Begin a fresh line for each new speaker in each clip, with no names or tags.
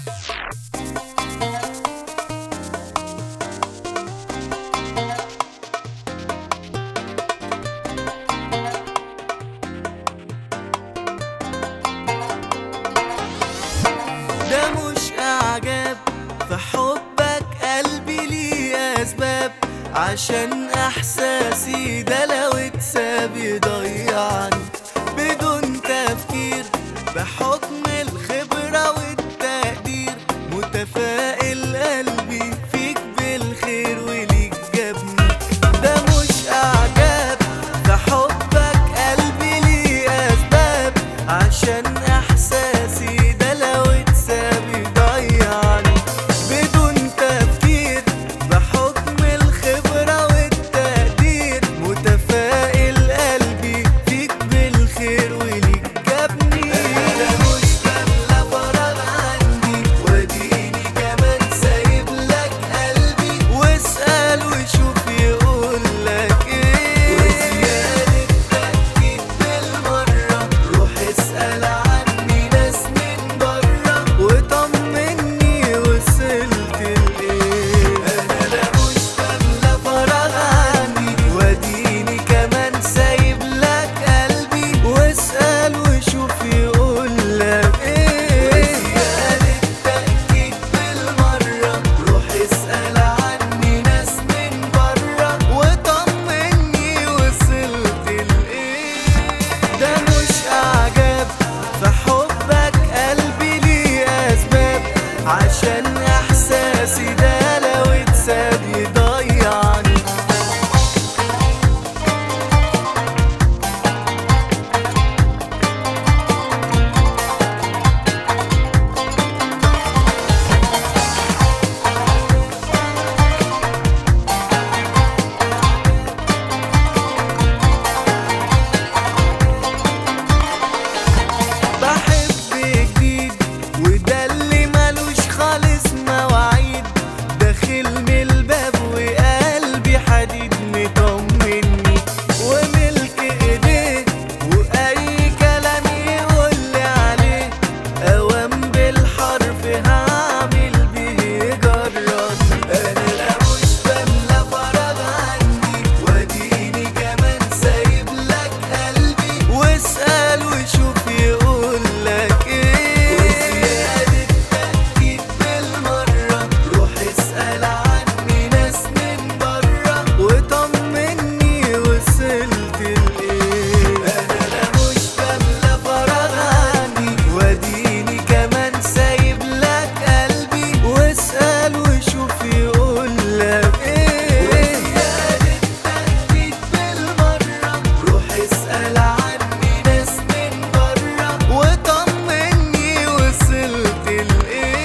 ده مش اعجاب في حبك قلبي ليه اسباب عشان احساسي ده لو اتساب يضيعني بدون تفكير بحكم الخبرة والتقدير متفائل قلبي فيك بالخير وليك جابني ده مش اعجاب في حبك قلبي ليه اسباب عشان احساسي ده لو اتساب يضيعني بدون تفكير بحكم الخبرة والتقدير متفائل قلبي فيك بالخير وليك جابني انا مش بملى فراغ عندي واديني كمان سايب لك قلبي واسأل وشوف يقول لك ايه وزيادة تأكيد بالمرة روح اسأل عني ناس من بره وطمني وصلت لايه انا لا مش بملى فراغ عندي واديني كمان سايب لك قلبي واسأل وشوف يقول لك ايه وزيادة تأكيد بالمرة روح اسأل عني ناس من بره وطمني وصلت لايه ده مش اعجاب في حبك قلبي ليه اسباب عشان احساسي ده لو اتساب يضيعني بحب جديد وده اللي ملوش خالص مواعيد داخل من الباب وقلبي حديد مطمني وملك ايديه واي كلام يقولي عليه اوام بالحرف هعمل بيه جراد انا لا مش بملى فراغ عندي واديني كمان سايب لك قلبي واسأل وشوف يقول لك ايه وزيادة تأكيد بالمرة روح اسأل عني ناس من بره وطمني وصلت لايه انا لا مش بملى فراغ عني واديني كمان سايب لك قلبي واسأل وشوف يقول لك ايه وزيادة تأكيد بالمرة روح اسأل عني ناس من بره وطمني وصلت لايه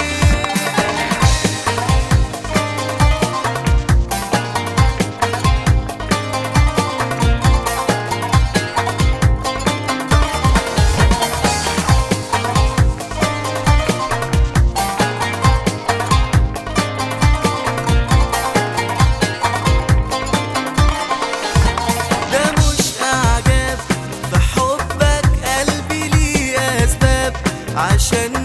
ده مش اعجاب في حبك قلبي ليه اسباب عشان